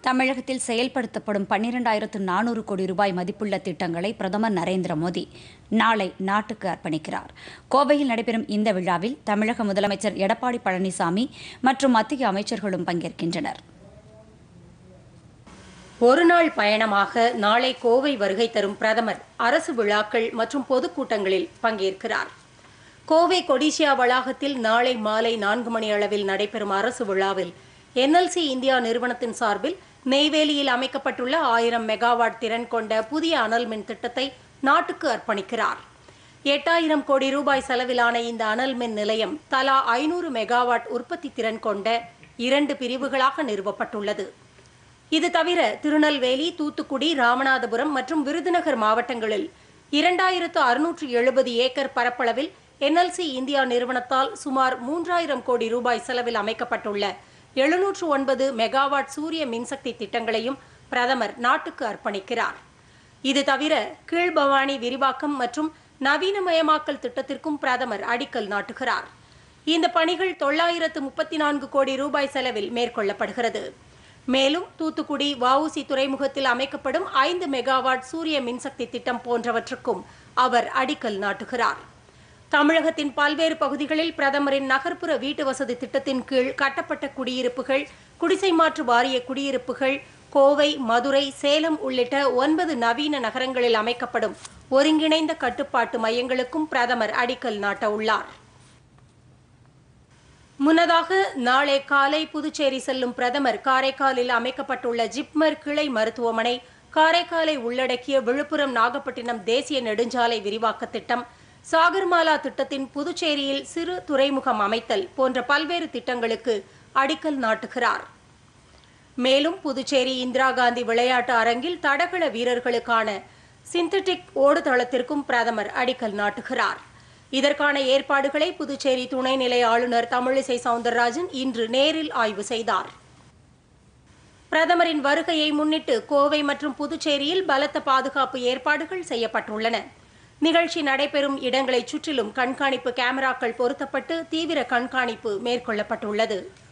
தமிழகத்தில் செயல்படுத்தப்படும் பன்னிரண்டாயிரத்து நானூறு கோடி ரூபாய் மதிப்புள்ள திட்டங்களை பிரதமர் நரேந்திர மோடி நாளை நாட்டுக்கு அர்ப்பணிக்கிறார் கோவையில் நடைபெறும் இந்த விழாவில் தமிழக முதலமைச்சர் எடப்பாடி பழனிசாமி மற்றும் மத்திய அமைச்சர்களும் பங்கேற்கின்றனர் ஒருநாள் பயணமாக நாளை கோவை வருகை தரும் பிரதமர் அரசு விழாக்கள் மற்றும் பொதுக்கூட்டங்களில் பங்கேற்கிறார் கோவை கொடிசியா வளாகத்தில் நாளை மாலை நான்கு மணி அளவில் நடைபெறும் அரசு விழாவில் என்எல்சி இந்தியா நிறுவனத்தின் சார்பில் நெய்வேலியில் அமைக்கப்பட்டுள்ள ஆயிரம் மெகாவாட் திறன் கொண்ட புதிய அனல் மின் திட்டத்தை நாட்டுக்கு அர்ப்பணிக்கிறார் எட்டாயிரம் கோடி ரூபாய் செலவிலான இந்த அனல் மின் நிலையம் தலா ஐநூறு மெகாவாட் உற்பத்தி திறன் கொண்ட இரண்டு பிரிவுகளாக நிறுவப்பட்டுள்ளது இது தவிர திருநெல்வேலி தூத்துக்குடி ராமநாதபுரம் மற்றும் விருதுநகர் மாவட்டங்களில் இரண்டாயிரத்து அறுநூற்று எழுபது ஏக்கர் பரப்பளவில் என்எல்சி இந்தியா நிறுவனத்தால் சுமார் மூன்றாயிரம் கோடி ரூபாய் செலவில் அமைக்கப்பட்டுள்ள எழுநூற்று ஒன்பது மெகாவாட் சூரிய மின்சக்தி திட்டங்களையும் பிரதமர் நாட்டுக்கு அர்ப்பணிக்கிறார் இது தவிர கீழ்பவானி விரிவாக்கம் மற்றும் நவீனமயமாக்கல் திட்டத்திற்கும் பிரதமர் அடிக்கல் நாட்டுகிறார் இந்த பணிகள் தொள்ளாயிரத்து முப்பத்தி நான்கு கோடி ரூபாய் செலவில் மேற்கொள்ளப்படுகிறது மேலும் தூத்துக்குடி வஉசி துறைமுகத்தில் அமைக்கப்படும் ஐந்து மெகாவாட் சூரிய மின்சக்தி திட்டம் போன்றவற்றுக்கும் அவர் அடிக்கல் நாட்டுகிறார் தமிழகத்தின் பல்வேறு பகுதிகளில் பிரதமரின் நகர்ப்புற வீட்டு வசதி திட்டத்தின் கீழ் கட்டப்பட்ட குடியிருப்புகள் குடிசை மாற்று வாரிய குடியிருப்புகள் கோவை மதுரை சேலம் உள்ளிட்ட ஒன்பது நவீன நகரங்களில் அமைக்கப்படும் ஒருங்கிணைந்த கட்டுப்பாட்டு மையங்களுக்கும் பிரதமர் அடிக்கல் நாட்ட உள்ளார் முன்னதாக நாளை காலை புதுச்சேரி செல்லும் பிரதமர் காரைக்காலில் அமைக்கப்பட்டுள்ள ஜிப்மர் கிளை மருத்துவமனை காரைக்காலை உள்ளடக்கிய விழுப்புரம் நாகப்பட்டினம் தேசிய நெடுஞ்சாலை விரிவாக்க திட்டம் சாகர்மாலா திட்டத்தின் புதுச்சேரியில் சிறு துறைமுகம் அமைத்தல் போன்ற பல்வேறு திட்டங்களுக்கு அடிக்கல் நாட்டுகிறார் மேலும் புதுச்சேரி இந்திரா காந்தி விளையாட்டு அரங்கில் தடகள வீரர்களுக்கான சிந்தட்டிக் ஓடுதளத்திற்கும் பிரதமர் அடிக்கல் நாட்டுகிறார் இதற்கான ஏற்பாடுகளை புதுச்சேரி துணைநிலை ஆளுநர் தமிழிசை சவுந்தரராஜன் இன்று நேரில் ஆய்வு செய்தார் பிரதமரின் வருகையை முன்னிட்டு கோவை மற்றும் புதுச்சேரியில் பலத்த பாதுகாப்பு ஏற்பாடுகள் செய்யப்பட்டுள்ளன நிகழ்ச்சி நடைபெறும் இடங்களைச் சுற்றிலும் கண்காணிப்பு கேமராக்கள் பொருத்தப்பட்டு தீவிர கண்காணிப்பு மேற்கொள்ளப்பட்டுள்ளது